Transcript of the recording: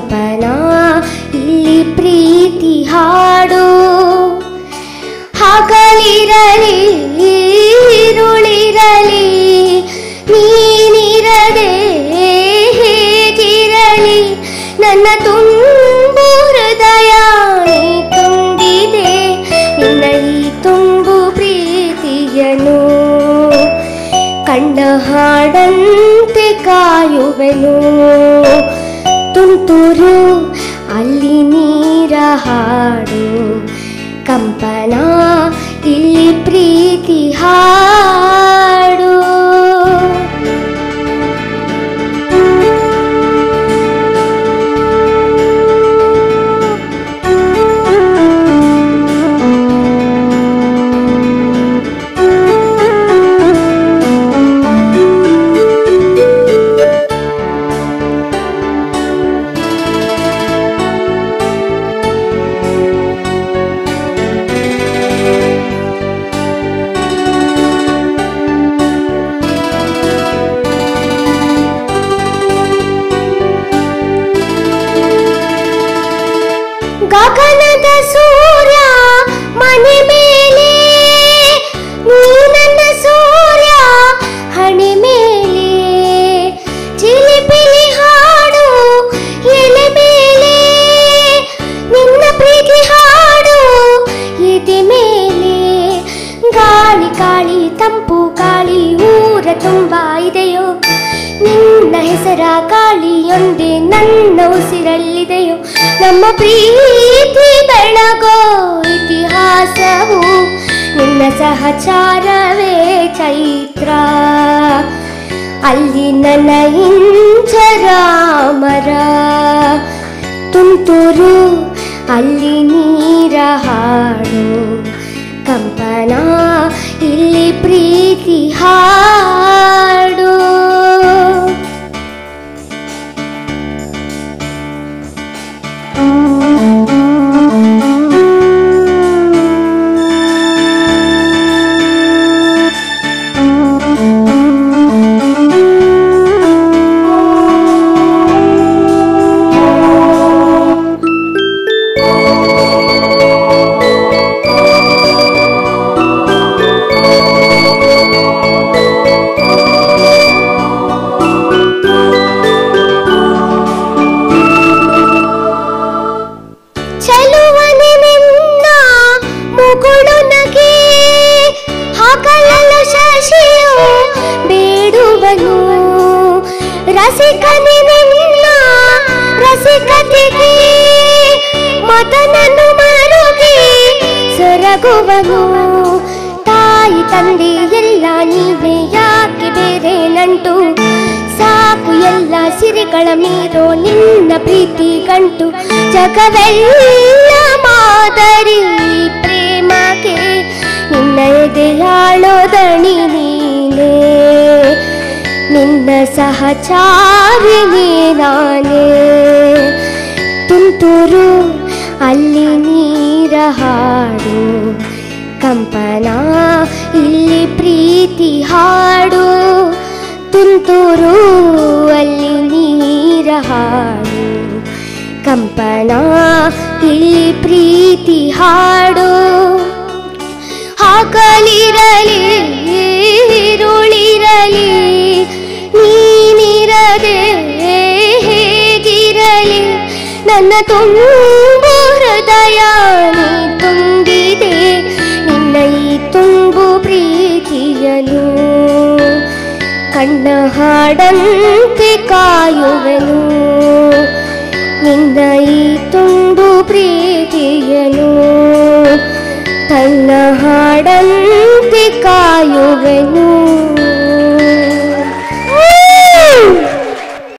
ಕಂಪನ ಇಲ್ಲಿ ಪ್ರೀತಿ ಹಾಡು ಹಗಲಿರಲಿ ഇരുളിರಲಿ ನೀನಿರದೆ ಹೇಗಿರಲಿ ನನ್ನ ತುಂಬು ಹೃದಯ ನೀ ತುಂಬಿದೆ ನಿನ್ನ ಈ ತುಂಬು ಪ್ರೀತಿಯನು ಕಂಡ ಹಾಡಂತೆ ಕಾಯುವೆನು ತುಂತುರು ಅಲ್ಲಿ ನೀರ ಹಾಡು ಕಂಪನ ಇಲ್ಲಿ ಪ್ರೀತಿ ಹಾಡು ಗಗನದ ಸೂರ್ಯ ಮನೆ ಮೇಲೆ ನೀ ನನ್ನ ಸೂರ್ಯ ಹಣೆ ಮೇಲೆ ಚಿಲಿಪಿಲಿ ಹಾಡು ಎಲೆ ಮೇಲೆ ನಿನ್ನ ಪ್ರೀತಿ ಹಾಡು ಎದೆ ಮೇಲೆ ಗಾಳಿ ಗಾಳಿ ತಂಪು ಗಾಳಿ ಊರ ತುಂಬ ಇದೆಯೋ ನಿನ್ನ ಹೆಸರ ಗಾಳಿಯೊಂದೇ ನನ್ನ ಉಸಿರಲ್ಲಿದೆಯೋ ನಮ್ಮ ಪ್ರೀತಿ ಬೆಳಗೋ ಇತಿಹಾಸವು ನಿನ್ನ ಸಹಚಾರವೇ ಚೈತ್ರ ಅಲ್ಲಿ ನನ್ನ ಇಂಚರಾಮರ ತುಂತುರು ಅಲ್ಲಿ ನೀರ ಹಾಡು ಕಂಪನ ಇಲ್ಲಿ ಪ್ರೀತಿ ಹಾಡು ಚೆಲುವನೆ ನಿನ್ನ ಮುಗುಳು ನಗೆ ಹಗಲಲು ಶಶಿಯು ಬೇಡುವನು ರಸಿಕನೆ ನಿನ್ನ ರಸಿಕತೆಗೆ ಮದನನು ಮರುಗಿ ಸೊರಗುವನು ತಾಯಿ ತಂದೆ ಎಲ್ಲ ನೀವೇ ಯಾಕೆ ಬೇರೆ ನಂಟು ಸಾಕು ಎಲ್ಲ ಸಿರಿಗಳ ಮೀರೋ ನಿನ್ನ ಪ್ರೀತಿ ಗಂಟು ಜಗವೆಲ್ಲ ಮಾದರಿ ಪ್ರೇಮಕ್ಕೆ ನಿನ್ನ ಎದೆಯಾಳೋ ದಣಿ ನೀನೇ ನಿನ್ನ ಸಹಚಾರಿಣಿ ನಾನೇ ತುಂತುರು ಅಲ್ಲಿ ನೀರ ಹಾಡು ಕಂಪನ ಇಲ್ಲಿ ಪ್ರೀತಿ ಹಾಡು ತುಂತುರು ಅಲ್ಲಿ ನೀರ ಹಾಡು ಕಂಪನ ಇಲ್ಲಿ ಪ್ರೀತಿ ಹಾಡು ಹಗಲಿರಲಿ ഇരുളിರಲಿ ನೀನಿರದೆ ಹೇಗಿರಲಿ ನನ್ನ ತುಂಬು ಹೃದಯ ನೀ ತುಂಬಿದೆ ನಿನ್ನ ಈ ತುಂಬು ಪ್ರೀತಿಯನು ಕಣ್ಣ ಹಾಡಂತೆ ಕಾಯುವೆನು